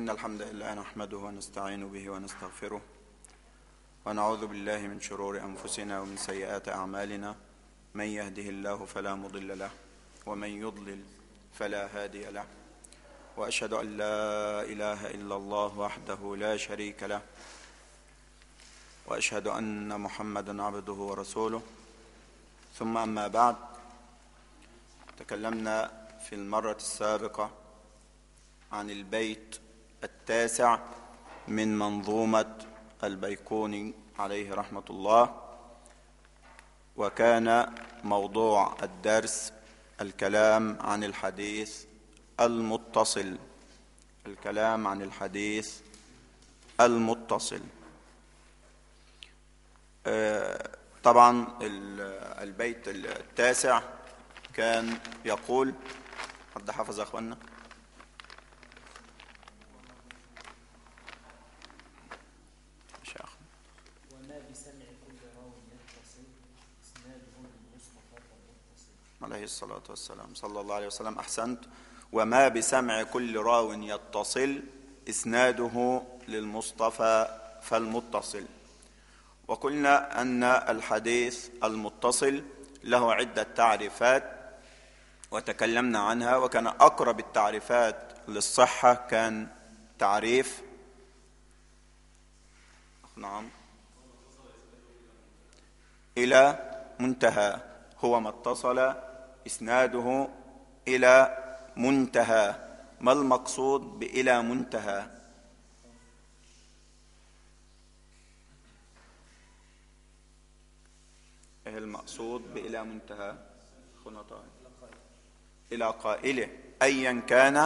إن الحمد لله نحمده ونستعين به ونستغفره ونعوذ بالله من شرور أنفسنا ومن سيئات أعمالنا من يهده الله فلا مضل له ومن يضلل فلا هادي له وأشهد أن لا إله إلا الله وحده لا شريك له وأشهد أن محمدا عبده ورسوله ثم أما بعد تكلمنا في المرة السابقة عن البيت التاسع من منظومة البيكوني عليه رحمة الله وكان موضوع الدرس الكلام عن الحديث المتصل الكلام عن الحديث المتصل طبعا البيت التاسع كان يقول حد حفظ يا اخوانا وما بسمع كل راو يتصل اسناده المصطفى المتصل عليه الصلاة والسلام صلى الله عليه وسلم أحسنت وما بسمع كل راو يتصل إسناده للمصطفى فالمتصل وقلنا أن الحديث المتصل له عدة تعريفات وتكلمنا عنها وكان أقرب التعريفات للصحة كان تعريف نعم إلى منتهى هو ما اتصل إسناده إلى منتهى ما المقصود بإلى منتهى إيه المقصود بإلى منتهى أخونا طاهر إلى قائله أيا كان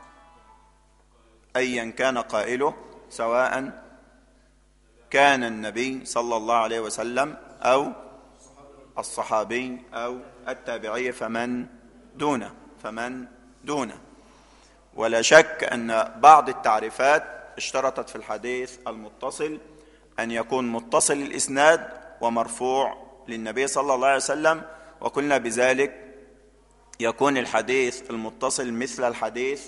أيا كان قائله سواء كان النبي صلى الله عليه وسلم أو الصحابي أو التابعي فمن دونه فمن دونه ولا شك أن بعض التعريفات اشترطت في الحديث المتصل أن يكون متصل الإسناد ومرفوع للنبي صلى الله عليه وسلم وقلنا بذلك يكون الحديث المتصل مثل الحديث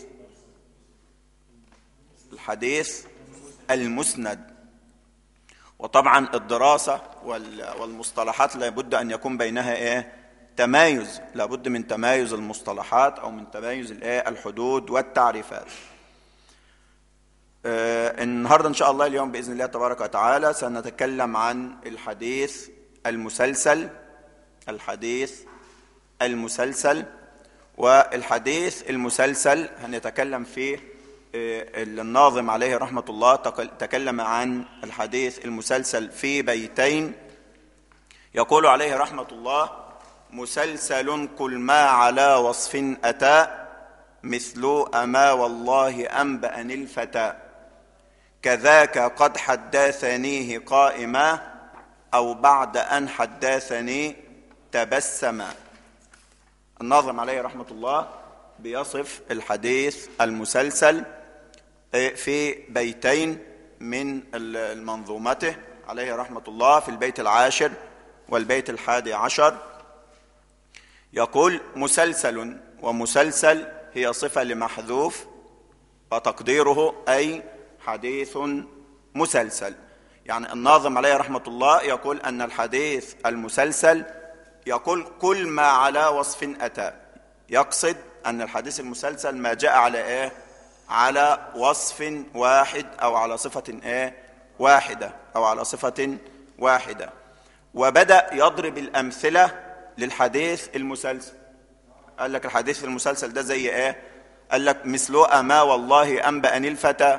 الحديث المسند وطبعا الدراسة والمصطلحات لابد أن يكون بينها إيه؟ تمايز لابد من تمايز المصطلحات أو من تمايز الإيه؟ الحدود والتعريفات آه النهاردة إن شاء الله اليوم بإذن الله تبارك وتعالى سنتكلم عن الحديث المسلسل الحديث المسلسل والحديث المسلسل هنتكلم فيه الناظم عليه رحمة الله تكلم عن الحديث المسلسل في بيتين يقول عليه رحمة الله مسلسل كل ما على وصف أتى مثل أما والله أنبأني الفتى كذاك قد حدثنيه قائما أو بعد أن حدثني تبسما الناظم عليه رحمة الله بيصف الحديث المسلسل في بيتين من منظومته عليه رحمة الله في البيت العاشر والبيت الحادي عشر يقول مسلسل ومسلسل هي صفة لمحذوف وتقديره أي حديث مسلسل يعني الناظم عليه رحمة الله يقول أن الحديث المسلسل يقول كل ما على وصف أتى يقصد أن الحديث المسلسل ما جاء على إيه على وصف واحد أو على صفة إيه واحدة أو على صفة واحدة وبدأ يضرب الأمثلة للحديث المسلسل قال لك الحديث المسلسل ده زي إيه قال لك مثله أما والله أنبأني الفتى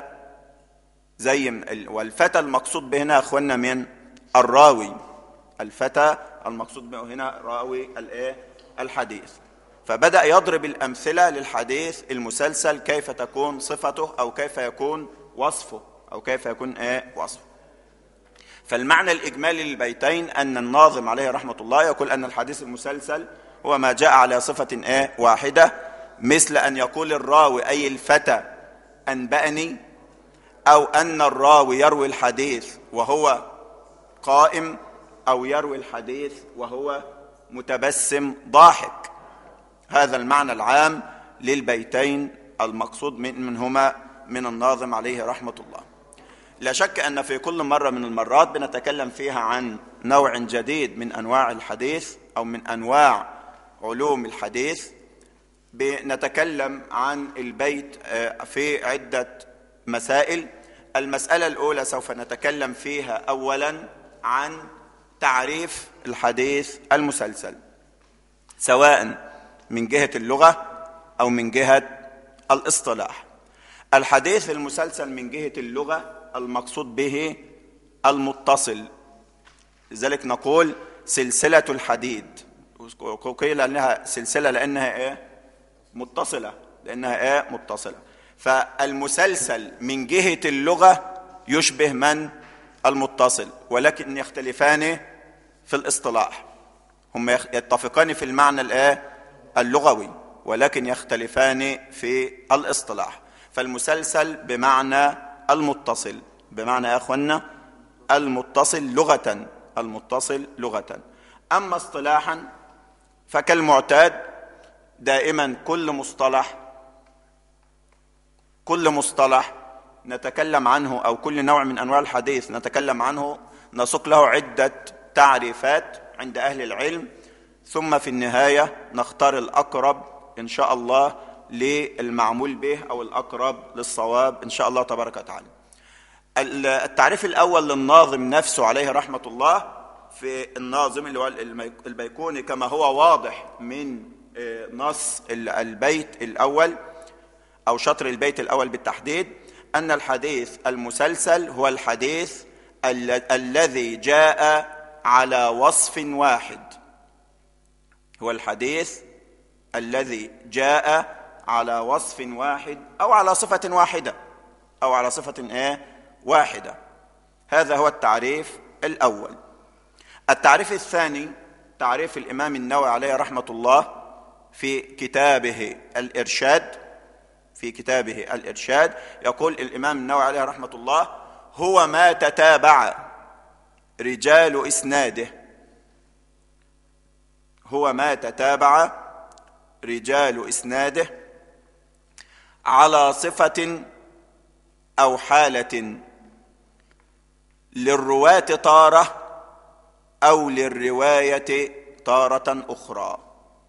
زي والفتى المقصود به هنا يا اخوانا من الراوي الفتى المقصود به هنا راوي الايه الحديث فبدا يضرب الامثله للحديث المسلسل كيف تكون صفته او كيف يكون وصفه او كيف يكون ايه وصفه فالمعنى الاجمالي للبيتين ان الناظم عليه رحمه الله يقول ان الحديث المسلسل هو ما جاء على صفه ايه واحده مثل ان يقول الراوي اي الفتى انبأني أو أن الراوي يروي الحديث وهو قائم أو يروي الحديث وهو متبسم ضاحك هذا المعنى العام للبيتين المقصود من منهما من الناظم عليه رحمة الله لا شك أن في كل مرة من المرات بنتكلم فيها عن نوع جديد من أنواع الحديث أو من أنواع علوم الحديث بنتكلم عن البيت آه، في عدة مسائل المسألة الأولى سوف نتكلم فيها أولا عن تعريف الحديث المسلسل سواء من جهة اللغة أو من جهة الاصطلاح الحديث المسلسل من جهة اللغة المقصود به المتصل لذلك نقول سلسلة الحديد قيل أنها سلسلة لأنها إيه؟ متصلة لأنها إيه؟ متصلة فالمسلسل من جهة اللغة يشبه من المتصل ولكن يختلفان في الاصطلاح هم يتفقان في المعنى الايه اللغوي ولكن يختلفان في الاصطلاح فالمسلسل بمعنى المتصل بمعنى يا اخوانا المتصل لغة المتصل لغة اما اصطلاحا فكالمعتاد دائما كل مصطلح كل مصطلح نتكلم عنه او كل نوع من انواع الحديث نتكلم عنه نسوق له عده تعريفات عند اهل العلم ثم في النهايه نختار الاقرب ان شاء الله للمعمول به او الاقرب للصواب ان شاء الله تبارك وتعالى. التعريف الاول للناظم نفسه عليه رحمه الله في الناظم اللي هو البيكوني كما هو واضح من نص البيت الاول او شطر البيت الاول بالتحديد ان الحديث المسلسل هو الحديث الذي جاء على وصف واحد هو الحديث الذي جاء على وصف واحد او على صفه واحده او على صفه ايه واحده هذا هو التعريف الاول التعريف الثاني تعريف الامام النووي عليه رحمه الله في كتابه الارشاد في كتابه الارشاد يقول الامام النووي عليه رحمه الله هو ما تتابع رجال اسناده هو ما تتابع رجال اسناده على صفه او حاله للرواه طاره او للروايه تاره اخرى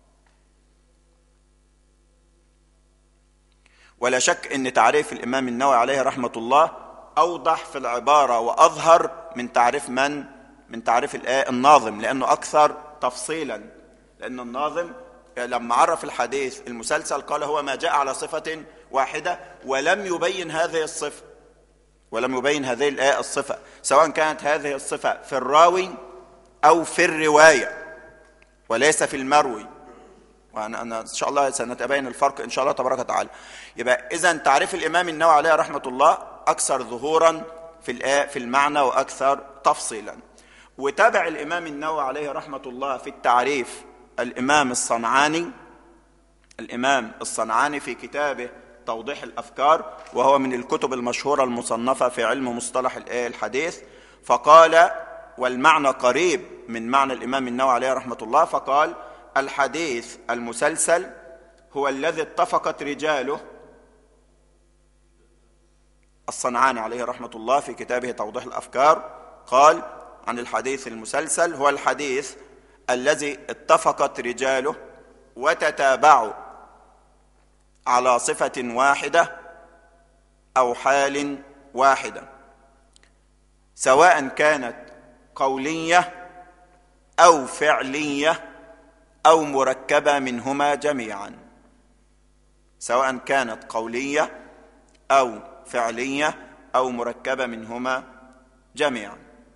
ولا شك ان تعريف الامام النووي عليه رحمه الله اوضح في العباره واظهر من تعريف من من تعريف الناظم لانه اكثر تفصيلا لان الناظم لما عرف الحديث المسلسل قال هو ما جاء على صفه واحده ولم يبين هذه الصفه ولم يبين هذه الايه الصفه سواء كانت هذه الصفه في الراوي او في الروايه وليس في المروي وانا انا ان شاء الله سنتبين الفرق ان شاء الله تبارك وتعالى يبقى اذا تعريف الامام النووي عليه رحمه الله اكثر ظهورا في في المعنى واكثر تفصيلا وتابع الامام النووي عليه رحمه الله في التعريف الامام الصنعاني الامام الصنعاني في كتابه توضيح الافكار وهو من الكتب المشهوره المصنفه في علم مصطلح الحديث فقال والمعنى قريب من معنى الامام النووي عليه رحمه الله فقال الحديث المسلسل هو الذي اتفقت رجاله الصنعاني عليه رحمه الله في كتابه توضيح الافكار قال عن الحديث المسلسل هو الحديث الذي اتفقت رجاله وتتابعوا على صفه واحده او حال واحده سواء كانت قوليه او فعليه او مركبه منهما جميعا سواء كانت قوليه او فعليه او مركبه منهما جميعا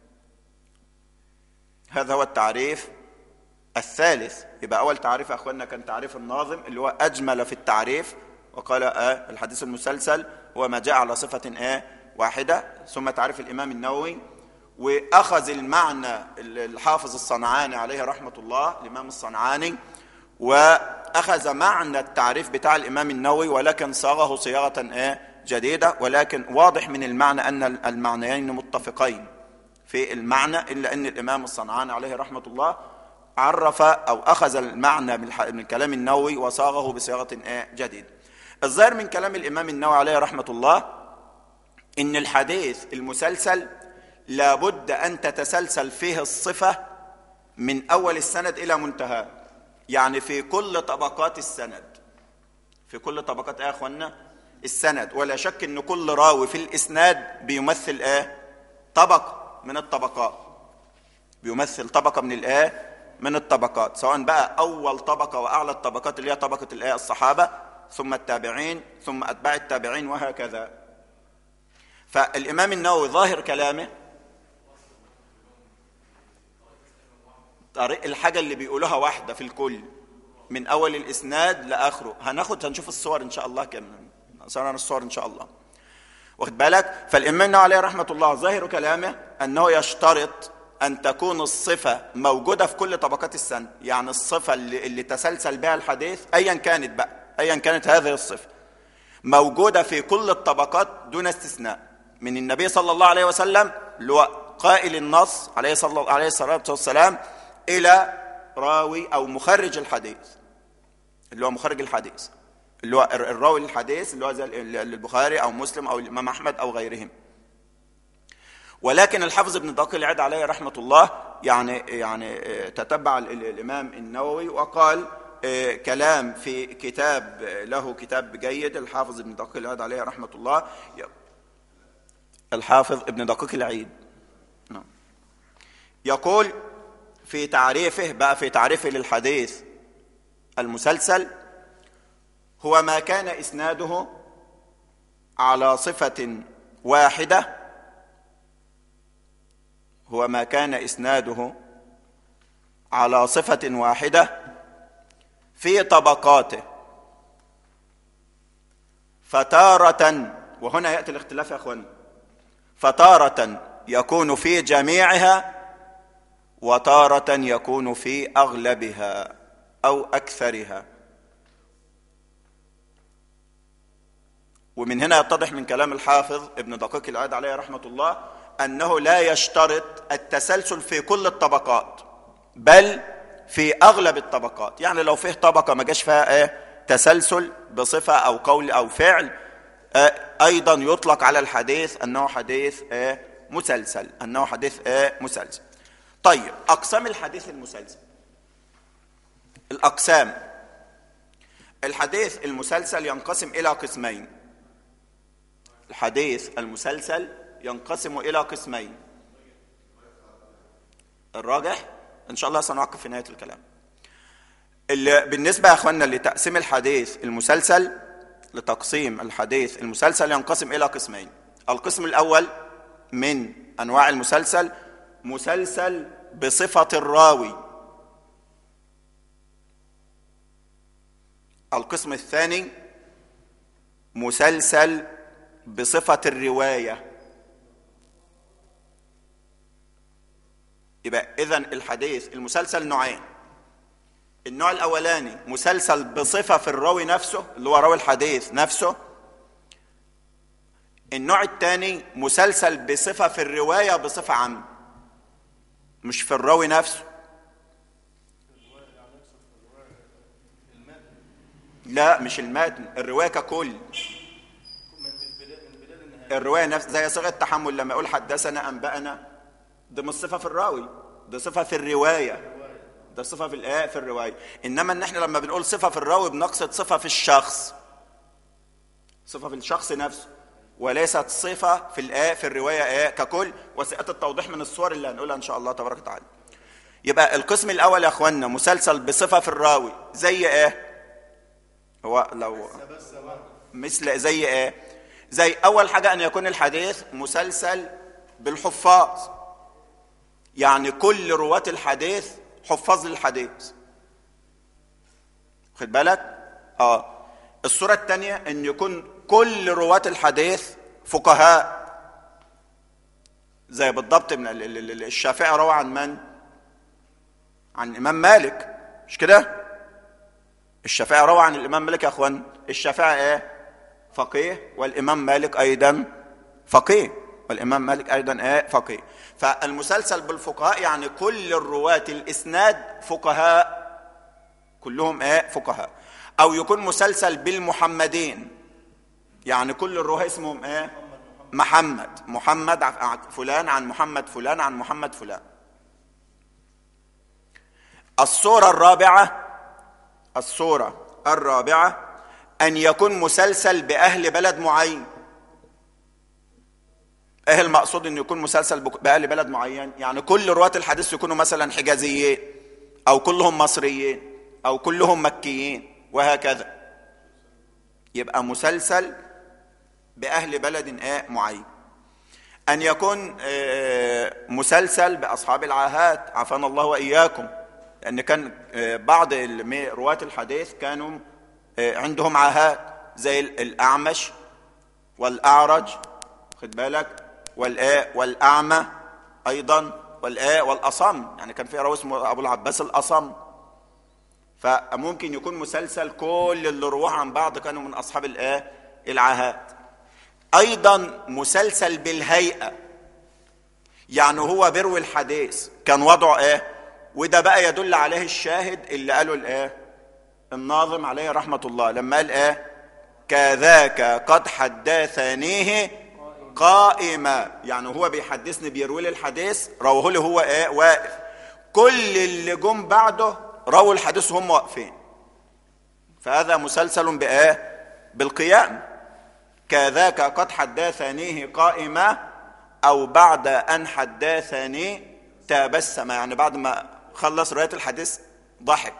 هذا هو التعريف الثالث يبقى اول تعريف يا اخواننا كان تعريف الناظم اللي هو اجمل في التعريف وقال آه الحديث المسلسل هو ما جاء على صفه آه واحده ثم تعريف الامام النووي واخذ المعنى الحافظ الصنعاني عليه رحمه الله الامام الصنعاني واخذ معنى التعريف بتاع الامام النووي ولكن صاغه صياغه ايه جديده ولكن واضح من المعنى ان المعنيين متفقين في المعنى الا ان الامام الصنعاني عليه رحمه الله عرف او اخذ المعنى من كلام النووي وصاغه بصياغه ايه جديده الظاهر من كلام الامام النووي عليه رحمه الله ان الحديث المسلسل لابد ان تتسلسل فيه الصفه من اول السند الى منتهى يعني في كل طبقات السند في كل طبقات ايه يا اخوانا السند ولا شك ان كل راوي في الاسناد بيمثل ايه طبقه من الطبقات بيمثل طبقه من الايه من الطبقات سواء بقى اول طبقه واعلى الطبقات اللي هي طبقه الايه الصحابه ثم التابعين ثم اتباع التابعين وهكذا فالامام النووي ظاهر كلامه طريق الحاجه اللي بيقولوها واحده في الكل من اول الاسناد لاخره هناخد هنشوف الصور ان شاء الله كم صار الصور ان شاء الله واخد بالك فالامام النووي عليه رحمه الله ظاهر كلامه انه يشترط ان تكون الصفه موجوده في كل طبقات السند يعني الصفه اللي, اللي تسلسل بها الحديث ايا كانت بقى ايا كانت هذه الصفه موجوده في كل الطبقات دون استثناء من النبي صلى الله عليه وسلم اللي هو قائل النص عليه صلى عليه الصلاه والسلام الى راوي او مخرج الحديث اللي هو مخرج الحديث اللي هو الراوي الحديث اللي هو زي البخاري او مسلم او الامام احمد او غيرهم ولكن الحافظ ابن دقيق العيد عليه رحمه الله يعني يعني تتبع الامام النووي وقال كلام في كتاب له كتاب جيد الحافظ ابن دقيق العيد عليه رحمه الله الحافظ ابن دقيق العيد نعم يقول في تعريفه بقى في تعريفه للحديث المسلسل هو ما كان اسناده على صفه واحده هو ما كان اسناده على صفه واحده في طبقاته فتاره وهنا ياتي الاختلاف يا اخوان فتاره يكون في جميعها وتاره يكون في اغلبها او اكثرها ومن هنا يتضح من كلام الحافظ ابن دقيق العاد عليه رحمه الله انه لا يشترط التسلسل في كل الطبقات بل في اغلب الطبقات يعني لو فيه طبقه ما جاش فيها ايه تسلسل بصفه او قول او فعل آه ايضا يطلق على الحديث انه حديث ايه مسلسل انه حديث ايه مسلسل طيب اقسام الحديث المسلسل الاقسام الحديث المسلسل ينقسم الى قسمين الحديث المسلسل ينقسم الى قسمين الراجح ان شاء الله سنعقب في نهايه الكلام اللي بالنسبه يا اخواننا لتقسيم الحديث المسلسل لتقسيم الحديث المسلسل ينقسم الى قسمين القسم الاول من انواع المسلسل مسلسل بصفه الراوي القسم الثاني مسلسل بصفه الروايه يبقى اذا الحديث المسلسل نوعين النوع الاولاني مسلسل بصفه في الراوي نفسه اللي هو راوي الحديث نفسه النوع الثاني مسلسل بصفه في الروايه بصفه عامه مش في الراوي نفسه لا مش المتن الروايه ككل الروايه نفس زي صيغه التحمل لما يقول حدثنا انبانا ده مش صفه في الراوي ده صفه في الروايه ده صفه في الايه في الروايه انما ان احنا لما بنقول صفه في الراوي بنقصد صفه في الشخص صفه في الشخص نفسه وليست صفه في الايه في الروايه ايه ككل وسياتي التوضيح من الصور اللي هنقولها ان شاء الله تبارك وتعالى يبقى القسم الاول يا اخوانا مسلسل بصفه في الراوي زي ايه هو لو مثل زي ايه زي اول حاجه ان يكون الحديث مسلسل بالحفاظ يعني كل رواة الحديث حفاظ للحديث خد بالك اه الصورة الثانية ان يكون كل رواة الحديث فقهاء زي بالضبط من الشافعي روى عن من عن الامام مالك مش كده الشافعي روى عن الامام مالك يا اخوان الشافعي ايه فقيه والامام مالك ايضا فقيه والامام مالك ايضا ايه فقيه فالمسلسل بالفقهاء يعني كل الرواة الاسناد فقهاء كلهم ايه فقهاء او يكون مسلسل بالمحمدين يعني كل الرواه اسمهم ايه محمد محمد ع- فلان عن محمد فلان عن محمد فلان الصورة الرابعة الصورة الرابعة أن يكون مسلسل بأهل بلد معين ايه المقصود انه يكون مسلسل بك- بأهل بلد معين يعني كل رواة الحديث يكونوا مثلا حجازيين او كلهم مصريين او كلهم مكيين وهكذا يبقى مسلسل بأهل بلد ايه معين أن يكون آه، مسلسل بأصحاب العاهات عافانا الله وإياكم لأن كان آه، بعض الم- رواة الحديث كانوا آه، عندهم عاهات زي ال- الأعمش والأعرج خد بالك والآ والأعمى أيضا والآ والأصم يعني كان في راوي اسمه أبو العباس الأصم فممكن يكون مسلسل كل اللي رواه عن بعض كانوا من أصحاب الآ العاهات ايضا مسلسل بالهيئه يعني هو بروي الحديث كان وضعه ايه وده بقى يدل عليه الشاهد اللي قاله الايه الناظم عليه رحمه الله لما قال ايه كذاك قد حدثنيه قائما يعني هو بيحدثني بيروي لي الحديث رواه لي هو ايه واقف كل اللي جم بعده رووا الحديث وهم واقفين فهذا مسلسل بايه بالقيام كذاك قد حدثنيه قائما او بعد ان حدثني تبسم يعني بعد ما خلص روايه الحديث ضحك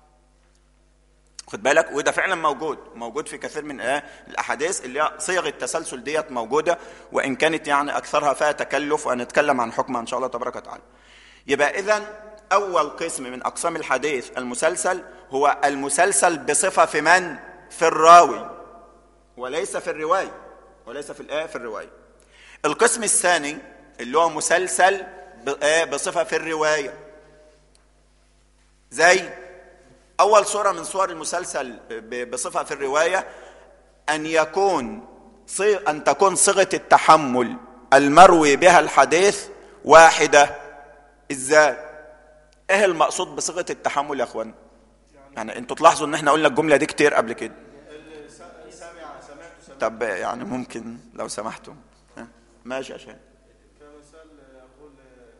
خد بالك وده فعلا موجود موجود في كثير من آه الاحاديث اللي هي صيغ التسلسل ديت موجوده وان كانت يعني اكثرها فيها تكلف وهنتكلم عن حكمها ان شاء الله تبارك وتعالى يبقى اذا اول قسم من اقسام الحديث المسلسل هو المسلسل بصفه في من في الراوي وليس في الروايه وليس في الايه في الروايه القسم الثاني اللي هو مسلسل ب- آه بصفه في الروايه زي اول صوره من صور المسلسل ب- بصفه في الروايه ان يكون صيغ ان تكون صيغه التحمل المروي بها الحديث واحده ازاي ايه المقصود بصيغه التحمل يا اخوان يعني انتوا تلاحظوا ان احنا قلنا الجمله دي كتير قبل كده طب يعني ممكن لو سمحتم ها؟ ماشي يا شيخ كمثال يقول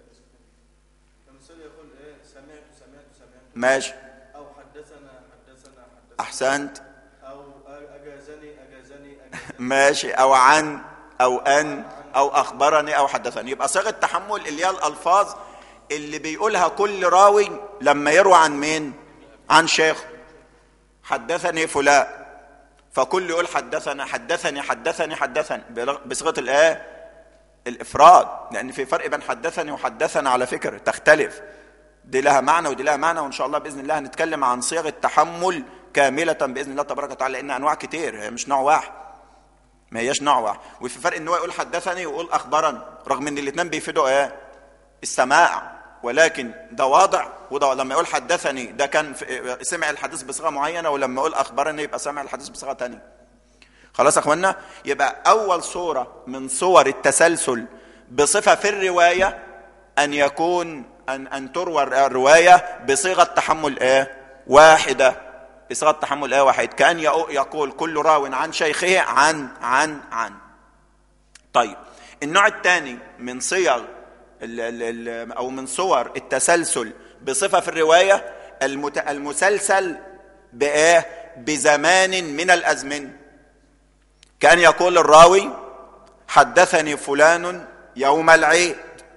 كمثال يقول ايه سمعت سمعت سمعت ماشي او حدثنا حدثنا حدثنا احسنت او اجازني اجازني اجازني ماشي او عن او ان او اخبرني او حدثني يبقى صيغه التحمل اللي هي الالفاظ اللي بيقولها كل راوي لما يروي عن مين عن شيخ حدثني فلان فكل يقول حدثنا حدثني حدثني حدثني بلغ- بصيغه الايه الافراد لان في فرق بين حدثني وحدثنا على فكره تختلف دي لها معنى ودي لها معنى وان شاء الله باذن الله هنتكلم عن صيغ التحمل كامله باذن الله تبارك وتعالى لان انواع كتير هي مش نوع واحد ما هياش نوع واحد وفي فرق ان هو يقول حدثني ويقول اخبرني رغم ان الاثنين بيفيدوا ايه السماع ولكن ده واضع وده لما يقول حدثني ده كان في سمع الحديث بصيغه معينه ولما يقول اخبرني يبقى سمع الحديث بصيغه ثانيه خلاص يا اخوانا يبقى اول صوره من صور التسلسل بصفه في الروايه ان يكون ان ان تروى الروايه بصيغه تحمل ايه واحده بصيغه تحمل ايه واحد كان يقو- يقول كل راو عن شيخه عن عن عن طيب النوع الثاني من صيغ ال- ال- ال- او من صور التسلسل بصفه في الروايه المت- المسلسل بايه بزمان من الازمنه كان يقول الراوي حدثني فلان يوم العيد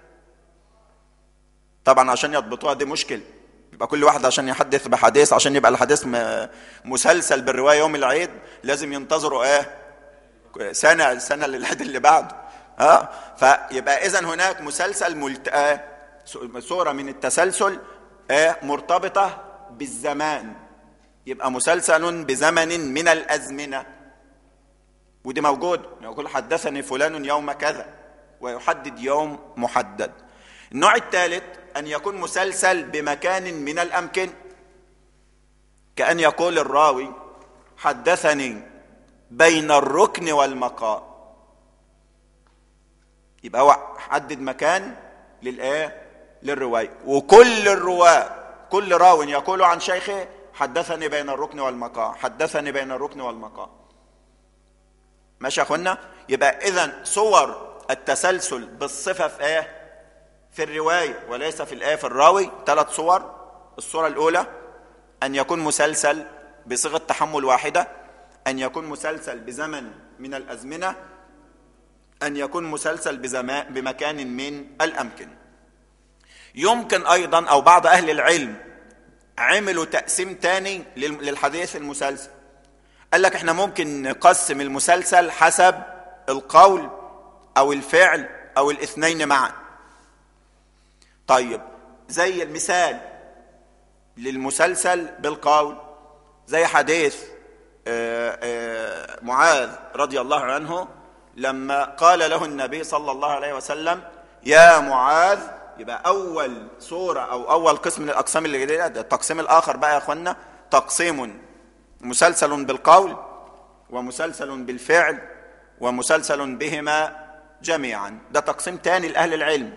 طبعا عشان يضبطوها دي مشكل يبقى كل واحد عشان يحدث بحديث عشان يبقى الحديث م- مسلسل بالروايه يوم العيد لازم ينتظروا ايه سنه السنه للعيد اللي بعده ها فيبقى اذا هناك مسلسل ملت... آه، صوره من التسلسل آه، مرتبطه بالزمان يبقى مسلسل بزمن من الازمنه ودي موجود يقول حدثني فلان يوم كذا ويحدد يوم محدد النوع الثالث ان يكون مسلسل بمكان من الامكن كان يقول الراوي حدثني بين الركن والمقام يبقى هو حدد مكان للايه للروايه وكل الرواه كل راو يقول عن شيخه حدثني بين الركن والمقام حدثني بين الركن والمقام ماشي يا اخوانا يبقى اذا صور التسلسل بالصفه في ايه في الروايه وليس في الايه في الراوي ثلاث صور الصوره الاولى ان يكون مسلسل بصيغه تحمل واحده ان يكون مسلسل بزمن من الازمنه ان يكون مسلسل بزمان بمكان من الامكنه يمكن ايضا او بعض اهل العلم عملوا تقسيم تاني لل- للحديث المسلسل قال لك احنا ممكن نقسم المسلسل حسب القول او الفعل او الاثنين معا طيب زي المثال للمسلسل بالقول زي حديث آه، آه، معاذ رضي الله عنه لما قال له النبي صلى الله عليه وسلم يا معاذ يبقى اول صوره او اول قسم من الاقسام اللي جديده ده التقسيم الاخر بقى يا اخوانا تقسيم مسلسل بالقول ومسلسل بالفعل ومسلسل بهما جميعا ده تقسيم تاني لاهل العلم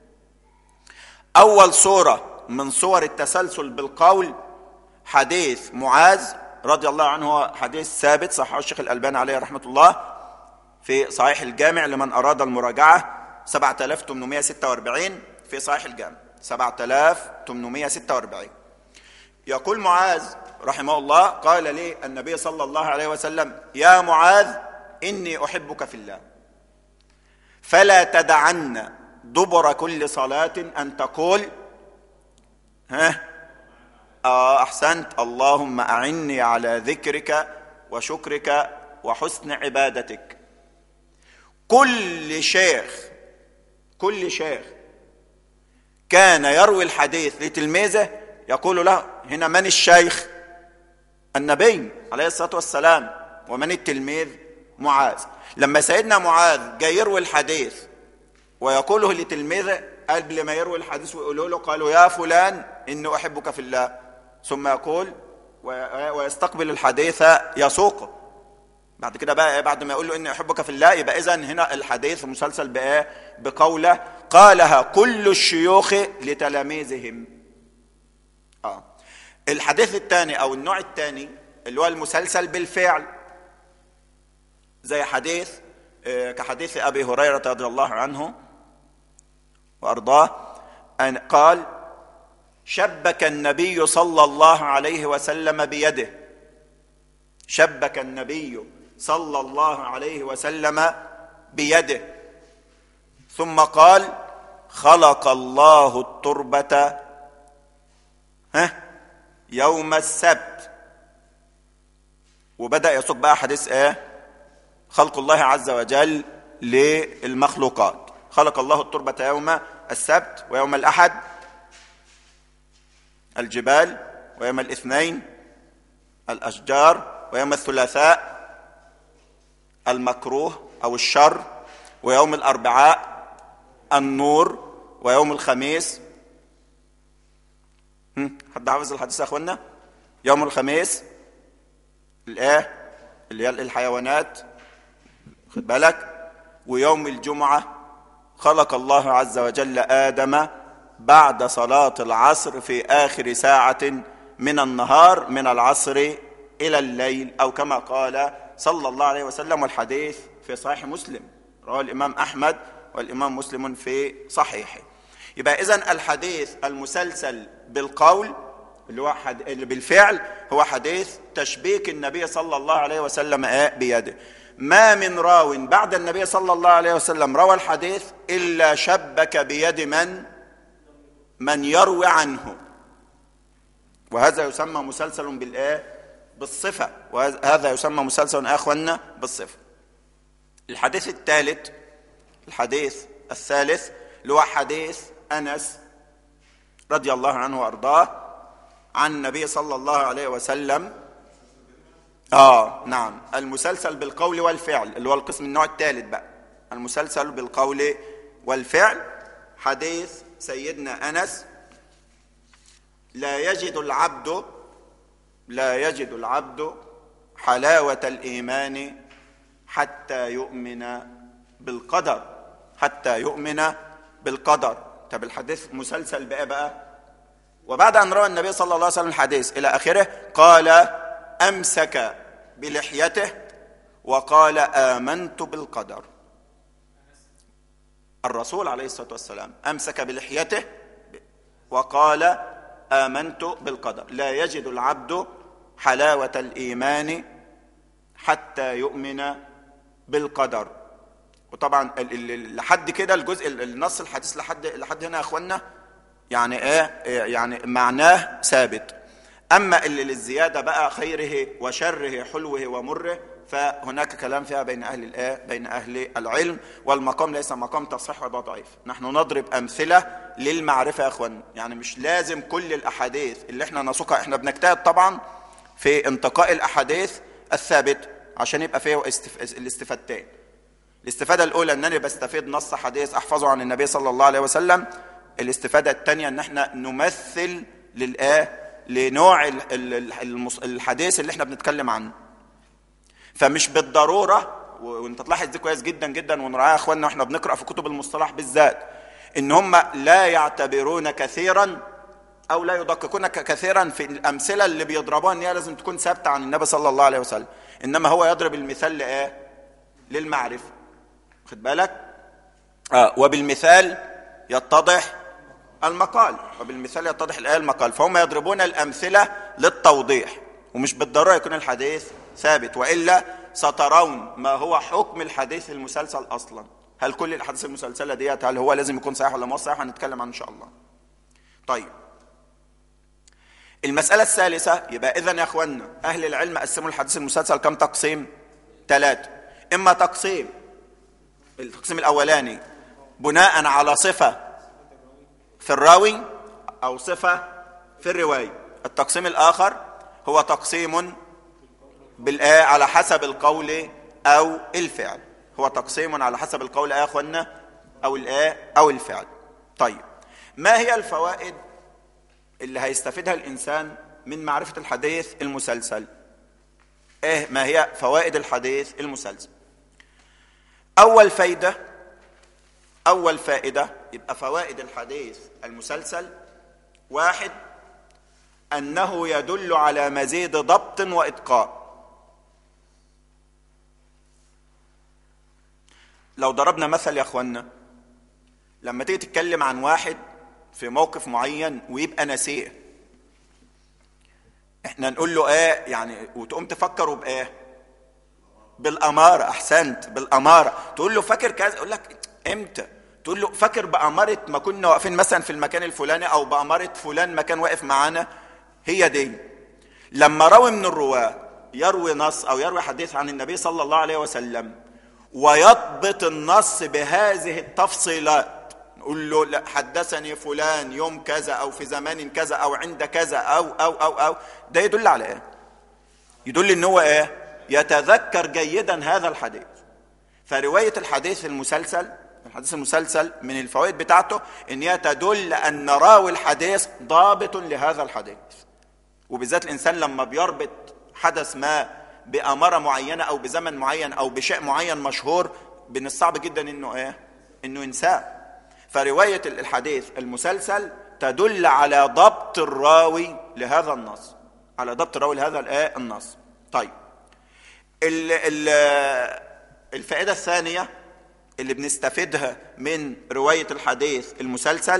اول صوره من صور التسلسل بالقول حديث معاذ رضي الله عنه هو حديث ثابت صححه الشيخ الالباني عليه رحمه الله في صحيح الجامع لمن اراد المراجعه 7846 في صحيح الجامع 7846 يقول معاذ رحمه الله قال لي النبي صلى الله عليه وسلم يا معاذ اني احبك في الله فلا تدعن دبر كل صلاه ان تقول ها آه احسنت اللهم اعني على ذكرك وشكرك وحسن عبادتك كل شيخ كل شيخ كان يروي الحديث لتلميذه يقول له هنا من الشيخ النبي عليه الصلاه والسلام ومن التلميذ معاذ لما سيدنا معاذ جاي يروي الحديث ويقوله لتلميذه قبل ما يروي الحديث ويقولوا له قالوا يا فلان اني احبك في الله ثم يقول و- ويستقبل الحديث يسوقه بعد كده بقى إيه؟ بعد ما يقول له اني احبك في الله يبقى اذا هنا الحديث مسلسل بايه بقوله قالها كل الشيوخ لتلاميذهم اه الحديث الثاني او النوع الثاني اللي هو المسلسل بالفعل زي حديث آه، كحديث ابي هريره رضي الله عنه وارضاه ان قال شبك النبي صلى الله عليه وسلم بيده شبك النبي صلى الله عليه وسلم بيده ثم قال خلق الله التربه ها يوم السبت وبدا يسوق بقى حديث ايه خلق الله عز وجل للمخلوقات خلق الله التربه يوم السبت ويوم الاحد الجبال ويوم الاثنين الاشجار ويوم الثلاثاء المكروه او الشر ويوم الاربعاء النور ويوم الخميس هم، حد حافظ الحديث يا اخوانا يوم الخميس الايه اللي هي الحيوانات خد بالك ويوم الجمعه خلق الله عز وجل ادم بعد صلاه العصر في اخر ساعه من النهار من العصر الى الليل او كما قال صلى الله عليه وسلم والحديث في صحيح مسلم رواه الامام احمد والامام مسلم في صحيحه يبقى اذا الحديث المسلسل بالقول اللي هو حد... اللي بالفعل هو حديث تشبيك النبي صلى الله عليه وسلم آه بيده ما من راو بعد النبي صلى الله عليه وسلم روى الحديث الا شبك بيد من من يروي عنه وهذا يسمى مسلسل بالايه بالصفه وهذا يسمى مسلسل اخوانا بالصفه الحديث الثالث الحديث الثالث اللي هو حديث انس رضي الله عنه وارضاه عن النبي صلى الله عليه وسلم اه نعم المسلسل بالقول والفعل اللي هو القسم النوع الثالث بقى المسلسل بالقول والفعل حديث سيدنا انس لا يجد العبد لا يجد العبد حلاوه الايمان حتى يؤمن بالقدر حتى يؤمن بالقدر طب الحديث مسلسل بقى بقى وبعد ان روى النبي صلى الله عليه وسلم الحديث الى اخره قال امسك بلحيته وقال امنت بالقدر الرسول عليه الصلاه والسلام امسك بلحيته وقال امنت بالقدر لا يجد العبد حلاوه الايمان حتى يؤمن بالقدر وطبعا ال- ال- ال- لحد كده الجزء ال- النص الحديث لحد لحد هنا يا اخوانا يعني ايه إيه يعني معناه ثابت اما ال- ال- الزياده بقى خيره وشره حلوه ومره فهناك كلام فيها بين اهل الايه بين اهل العلم والمقام ليس مقام تصحيح ولا ضعيف نحن نضرب امثله للمعرفه يا اخوانا يعني مش لازم كل الاحاديث اللي احنا نسوقها احنا بنجتهد طبعا في انتقاء الاحاديث الثابته عشان يبقى فيه استف... الاستفادتين الاستفادة الأولى أنني بستفيد نص حديث أحفظه عن النبي صلى الله عليه وسلم الاستفادة الثانية أن احنا نمثل للآه لنوع ال- ال- ال- المص- الحديث اللي احنا بنتكلم عنه فمش بالضرورة و- وانت تلاحظ دي كويس جدا جدا ونراعيها يا اخواننا واحنا بنقرأ في كتب المصطلح بالذات ان هم لا يعتبرون كثيرا او لا يدققون ك- كثيرا في الامثله اللي بيضربوها ان هي لازم تكون ثابته عن النبي صلى الله عليه وسلم انما هو يضرب المثال لايه للمعرفه خد بالك آه وبالمثال يتضح المقال وبالمثال يتضح الايه المقال فهم يضربون الامثله للتوضيح ومش بالضروره يكون الحديث ثابت والا سترون ما هو حكم الحديث المسلسل اصلا هل كل الاحاديث المسلسله ديت هل هو لازم يكون صحيح ولا مو صحيح هنتكلم عنه ان شاء الله طيب المسألة الثالثة يبقى إذا يا إخوانا أهل العلم قسموا الحديث المسلسل كم تقسيم؟ ثلاثة إما تقسيم التقسيم الأولاني بناء على صفة في الراوي أو صفة في الرواية التقسيم الآخر هو تقسيم بالآية على حسب القول أو الفعل هو تقسيم على حسب القول يا أخوانا أو الآية أو الفعل طيب ما هي الفوائد اللي هيستفيدها الإنسان من معرفة الحديث المسلسل إيه ما هي فوائد الحديث المسلسل أول فايدة أول فائدة يبقى فوائد الحديث المسلسل واحد أنه يدل على مزيد ضبط وإتقان لو ضربنا مثل يا أخوانا لما تيجي تتكلم عن واحد في موقف معين ويبقى نسيه احنا نقول له ايه يعني وتقوم تفكره بايه بالاماره احسنت بالاماره تقول له فاكر كذا يقول لك امتى تقول له فاكر باماره ما كنا واقفين مثلا في المكان الفلاني او باماره فلان ما كان واقف معانا هي دي لما راوي من الرواه يروي نص او يروي حديث عن النبي صلى الله عليه وسلم ويضبط النص بهذه التفصيلات نقول له لا حدثني فلان يوم كذا او في زمان كذا او عند كذا او او او او ده يدل على ايه يدل ان هو ايه يتذكر جيدا هذا الحديث فروايه الحديث المسلسل الحديث المسلسل من الفوائد بتاعته ان هي تدل ان راوي الحديث ضابط لهذا الحديث وبالذات الانسان لما بيربط حدث ما باماره معينه او بزمن معين او بشيء معين مشهور من الصعب جدا انه ايه انه ينساه فروايه الحديث المسلسل تدل على ضبط الراوي لهذا النص على ضبط الراوي لهذا الايه النص طيب ال ال الفائده الثانيه اللي بنستفيدها من روايه الحديث المسلسل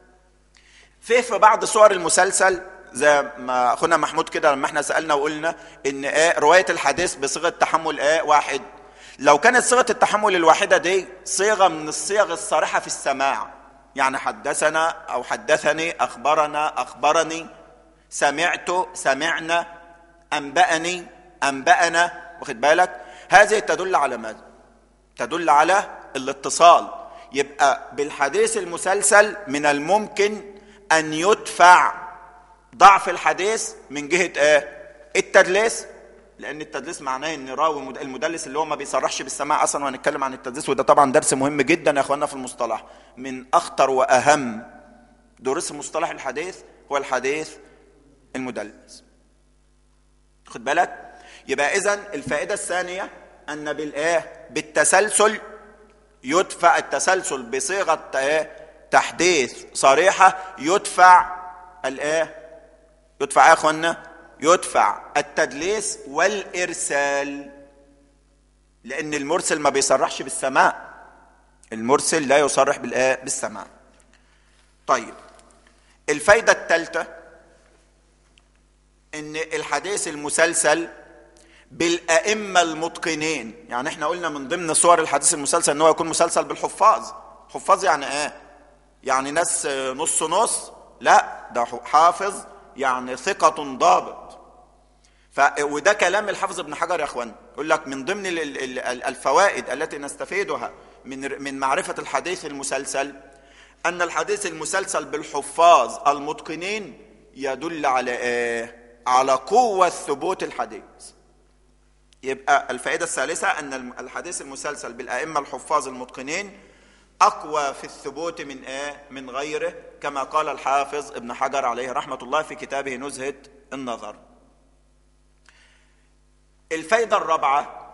في في بعض صور المسلسل زي ما اخونا محمود كده لما احنا سالنا وقلنا ان ايه روايه الحديث بصيغه تحمل ايه واحد لو كانت صيغه التحمل الواحده دي صيغه من الصيغ الصارحه في السماع يعني حدثنا او حدثني اخبرنا اخبرني سمعت سمعنا انبأني انبأنا واخد بالك هذه تدل على ماذا تدل على الاتصال يبقى بالحديث المسلسل من الممكن ان يدفع ضعف الحديث من جهه ايه التدليس لان التدليس معناه ان راوي المدلس اللي هو ما بيصرحش بالسماع اصلا وهنتكلم عن التدليس وده طبعا درس مهم جدا يا اخواننا في المصطلح من اخطر واهم دروس مصطلح الحديث هو الحديث المدلس خد بالك يبقى اذا الفائده الثانيه ان بالايه بالتسلسل يدفع التسلسل بصيغه ايه تحديث صريحه يدفع الايه يدفع ايه يا اخوانا يدفع التدليس والارسال لان المرسل ما بيصرحش بالسماء المرسل لا يصرح بالايه بالسماء طيب الفايده الثالثه ان الحديث المسلسل بالائمه المتقنين يعني احنا قلنا من ضمن صور الحديث المسلسل ان هو يكون مسلسل بالحفاظ حفاظ يعني ايه يعني ناس نص نص لا ده حافظ يعني ثقة ضابط ف وده كلام الحافظ ابن حجر يا اخوان يقول لك من ضمن ال- ال- ال- الفوائد التي نستفيدها من من معرفة الحديث المسلسل أن الحديث المسلسل بالحفاظ المتقنين يدل على ايه؟ على قوة ثبوت الحديث يبقى الفائدة الثالثة أن الحديث المسلسل بالأئمة الحفاظ المتقنين أقوى في الثبوت من إيه؟ من غيره كما قال الحافظ ابن حجر عليه رحمة الله في كتابه نزهة النظر. الفائدة الرابعة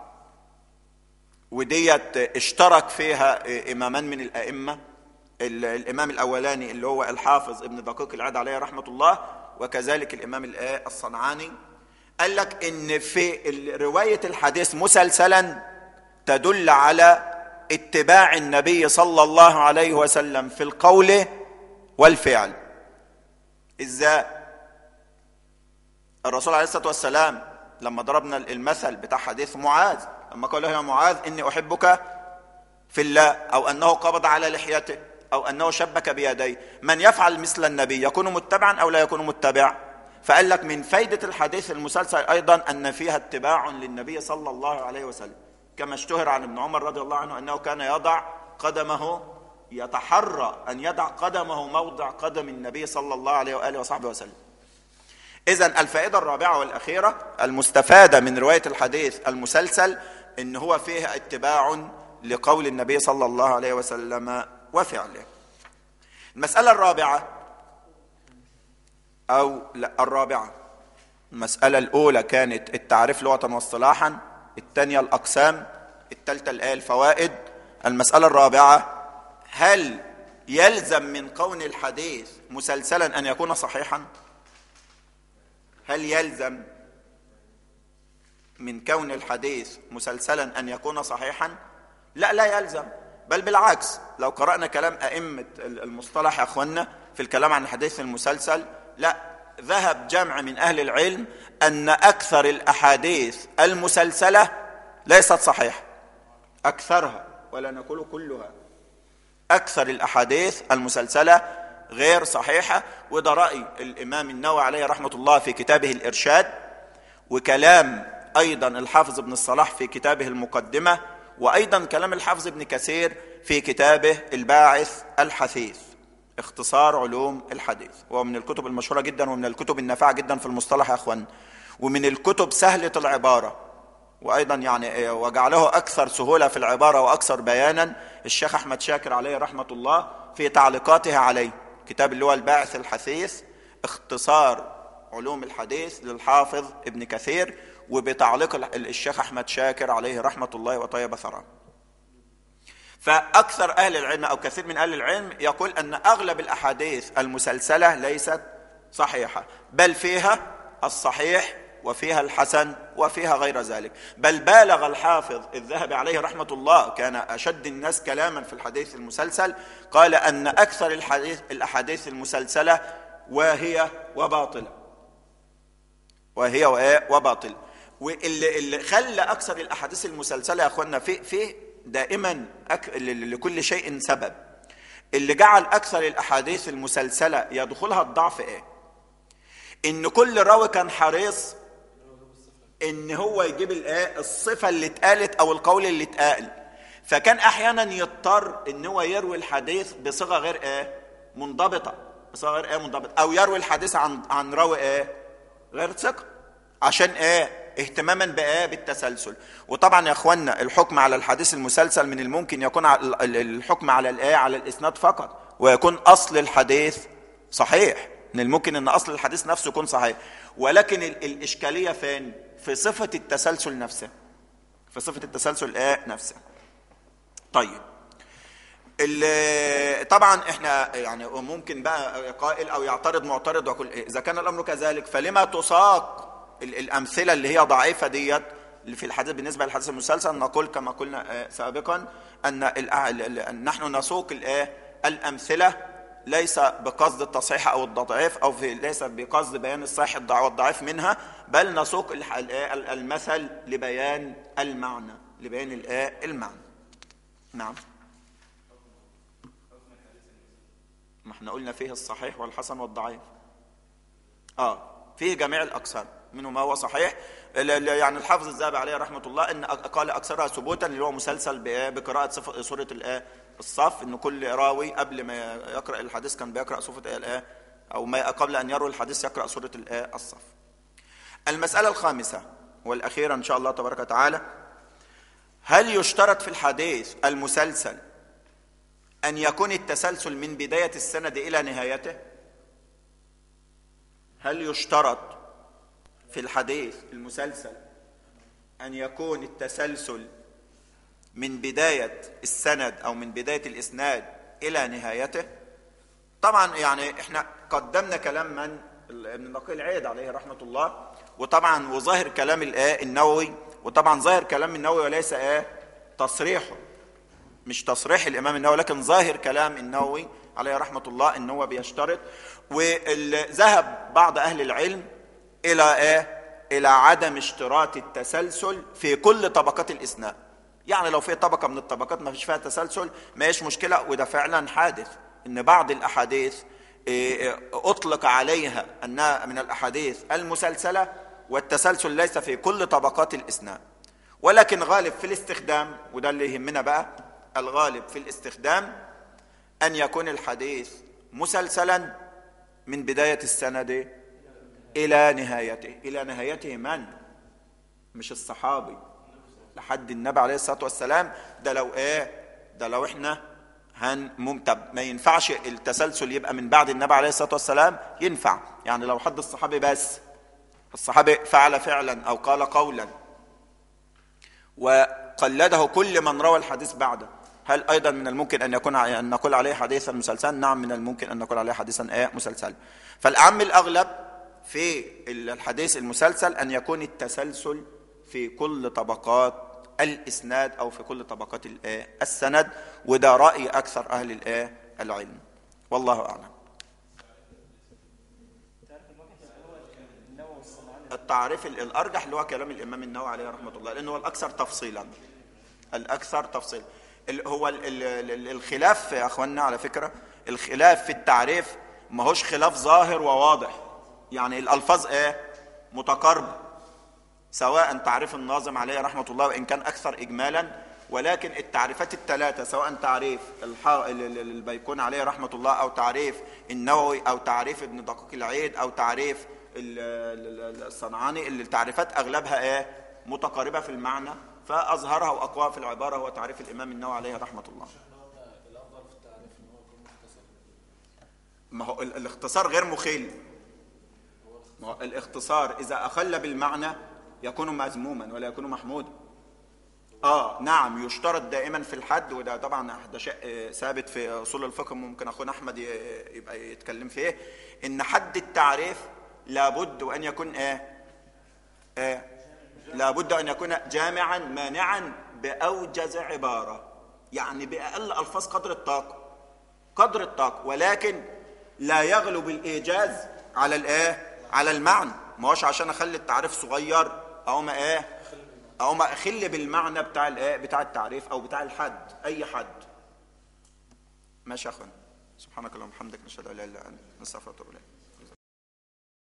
وديت اشترك فيها إمامان من الأئمة ال- الإمام الأولاني اللي هو الحافظ ابن دقيق العيد عليه رحمة الله وكذلك الإمام الآ- الصنعاني قال لك إن في ال- رواية الحديث مسلسلا تدل على اتباع النبي صلى الله عليه وسلم في القول والفعل ازاي الرسول عليه الصلاه والسلام لما ضربنا المثل بتاع حديث معاذ لما قال له يا معاذ اني احبك في الله او انه قبض على لحيته او انه شبك بيديه من يفعل مثل النبي يكون متبعا او لا يكون متبع فقال لك من فايده الحديث المسلسل ايضا ان فيها اتباع للنبي صلى الله عليه وسلم كما اشتهر عن ابن عمر رضي الله عنه انه كان يضع قدمه يتحرى ان يضع قدمه موضع قدم النبي صلى الله عليه واله وصحبه وسلم اذا الفائده الرابعه والاخيره المستفاده من روايه الحديث المسلسل ان هو فيه اتباع لقول النبي صلى الله عليه وسلم وفعله المساله الرابعه او لا الرابعه المساله الاولى كانت التعريف لغه واصطلاحا الثانيه الاقسام الثالثه الايه الفوائد المساله الرابعه هل يلزم من كون الحديث مسلسلا ان يكون صحيحا هل يلزم من كون الحديث مسلسلا ان يكون صحيحا لا لا يلزم بل بالعكس لو قرانا كلام ائمه المصطلح يا اخوانا في الكلام عن الحديث المسلسل لا ذهب جمع من اهل العلم ان اكثر الاحاديث المسلسله ليست صحيحه اكثرها ولا نقول كلها اكثر الاحاديث المسلسله غير صحيحه وده راي الامام النووي عليه رحمه الله في كتابه الارشاد وكلام ايضا الحافظ ابن الصلاح في كتابه المقدمه وايضا كلام الحافظ ابن كثير في كتابه الباعث الحثيث اختصار علوم الحديث وهو من الكتب المشهوره جدا ومن الكتب النافعه جدا في المصطلح يا اخوان ومن الكتب سهله العباره وايضا يعني وجعله اكثر سهوله في العباره واكثر بيانا الشيخ احمد شاكر عليه رحمه الله في تعليقاته عليه كتاب اللي هو الباعث الحثيث اختصار علوم الحديث للحافظ ابن كثير وبتعليق الشيخ احمد شاكر عليه رحمه الله وطيب ثراه فاكثر اهل العلم او كثير من اهل العلم يقول ان اغلب الاحاديث المسلسله ليست صحيحه بل فيها الصحيح وفيها الحسن وفيها غير ذلك بل بالغ الحافظ الذهبي عليه رحمة الله كان أشد الناس كلاما في الحديث المسلسل قال أن أكثر الحديث الأحاديث المسلسلة وهي وباطلة وهي وباطل واللي اللي خلى أكثر الأحاديث المسلسلة يا أخوانا في في دائما أك... لكل شيء سبب اللي جعل أكثر الأحاديث المسلسلة يدخلها الضعف إيه؟ إن كل راوي كان حريص ان هو يجيب الايه الصفه اللي اتقالت او القول اللي اتقال فكان احيانا يضطر ان هو يروي الحديث بصيغه غير ايه منضبطه بصيغه غير ايه منضبطه او يروي الحديث عن عن راوي ايه غير ثقه عشان ايه اهتماما بايه بالتسلسل وطبعا يا اخوانا الحكم على الحديث المسلسل من الممكن يكون الحكم على الايه على الاسناد فقط ويكون اصل الحديث صحيح من الممكن ان اصل الحديث نفسه يكون صحيح ولكن الاشكاليه فين في صفة التسلسل نفسه في صفة التسلسل ايه نفسه طيب ال- طبعا احنا يعني ممكن بقى قائل او يعترض معترض ويقول إيه، اذا كان الامر كذلك فلما تساق ال- الامثله اللي هي ضعيفه ديت اللي في الحديث بالنسبه للحديث المسلسل نقول كما قلنا آه، سابقا ان ال- ال- ال- نحن نسوق الايه الامثله ليس بقصد التصحيح او التضعيف او في ليس بقصد بيان الصحيح الضع- والضعيف منها بل نسوق الح- الآية- المثل لبيان المعنى لبيان الايه المعنى نعم ما احنا قلنا فيه الصحيح والحسن والضعيف اه فيه جميع الاقسام منه ما هو صحيح ال- ال- يعني الحافظ الذهبي عليه رحمه الله ان أق- قال اكثرها ثبوتا اللي هو مسلسل بإيه؟ بقراءه صف- سوره الايه الصف ان كل راوي قبل ما يقرا الحديث كان بيقرا سوره الايه او ما قبل ان يروي الحديث يقرا سوره الايه الصف المساله الخامسه والاخيره ان شاء الله تبارك وتعالى هل يشترط في الحديث المسلسل أن يكون التسلسل من بداية السند إلى نهايته؟ هل يشترط في الحديث المسلسل أن يكون التسلسل من بداية السند أو من بداية الإسناد إلى نهايته؟ طبعا يعني احنا قدمنا كلام من ابن نقيل عيد عليه رحمة الله وطبعا وظاهر كلام الايه النووي وطبعا ظاهر كلام النووي وليس ايه تصريحه مش تصريح الامام النووي لكن ظاهر كلام النووي عليه رحمه الله ان هو بيشترط وذهب بعض اهل العلم الى ايه الى عدم اشتراط التسلسل في كل طبقات الاسناد يعني لو في طبقه من الطبقات ما فيش فيها تسلسل ما هيش مشكله وده فعلا حادث ان بعض الاحاديث إيه، اطلق عليها انها من الاحاديث المسلسله والتسلسل ليس في كل طبقات الاسناد ولكن غالب في الاستخدام وده اللي يهمنا بقى الغالب في الاستخدام أن يكون الحديث مسلسلا من بداية السند إلى نهايته إلى نهايته من؟ مش الصحابي لحد النبي عليه الصلاة والسلام ده لو إيه؟ ده لو إحنا هن ممتب ما ينفعش التسلسل يبقى من بعد النبي عليه الصلاة والسلام ينفع يعني لو حد الصحابي بس الصحابي فعل فعلا أو قال قولا وقلده كل من روى الحديث بعده هل ايضا من الممكن ان يكون ان نقول عليه حديثا مسلسلا نعم من الممكن ان نقول عليه حديثا ايه مسلسلا فالاعم الاغلب في الحديث المسلسل ان يكون التسلسل في كل طبقات الاسناد او في كل طبقات الايه السند وده راي اكثر اهل الايه العلم والله اعلم تعرف الواحد اللي هو النووي الصنعاني التعريف ال- الارجح اللي هو كلام الامام النووي عليه رحمه الله لانه هو الاكثر تفصيلا الاكثر تفصيل ال- هو ال- ال- ال- الخلاف يا اخواننا على فكره الخلاف في التعريف ما هوش خلاف ظاهر وواضح يعني الالفاظ ايه متقاربه سواء تعريف الناظم عليه رحمه الله وان كان اكثر اجمالا ولكن التعريفات الثلاثه سواء تعريف الح... ال- ال- البيكون عليه رحمه الله او تعريف النووي او تعريف ابن دقيق العيد او تعريف ال- ال- ال- الصنعاني اللي التعريفات اغلبها ايه متقاربه في المعنى فاظهرها واقواها في العباره هو تعريف الامام النووي عليه رحمه الله ما هو ال- الاختصار غير مخل ما هو الاختصار اذا اخل بالمعنى يكون مذموما ولا يكون محمودا اه نعم يشترط دائما في الحد وده طبعا ده شيء آه، ثابت في اصول الفقه ممكن اخونا احمد ي- يبقى يتكلم فيه ان حد التعريف لابد وان يكون ايه آه لابد ان يكون جامعا مانعا باوجز عباره يعني باقل الفاظ قدر الطاقه قدر الطاقه ولكن لا يغلب الايجاز على الايه على المعنى ما هوش عشان اخلي التعريف صغير او ما ايه او ما اخل بالمعنى بتاع الايه بتاع التعريف او بتاع الحد اي حد ماشي يا اخوان سبحانك اللهم وبحمدك نشهد ان لا اله الا انت نستغفرك ونتوب إليك.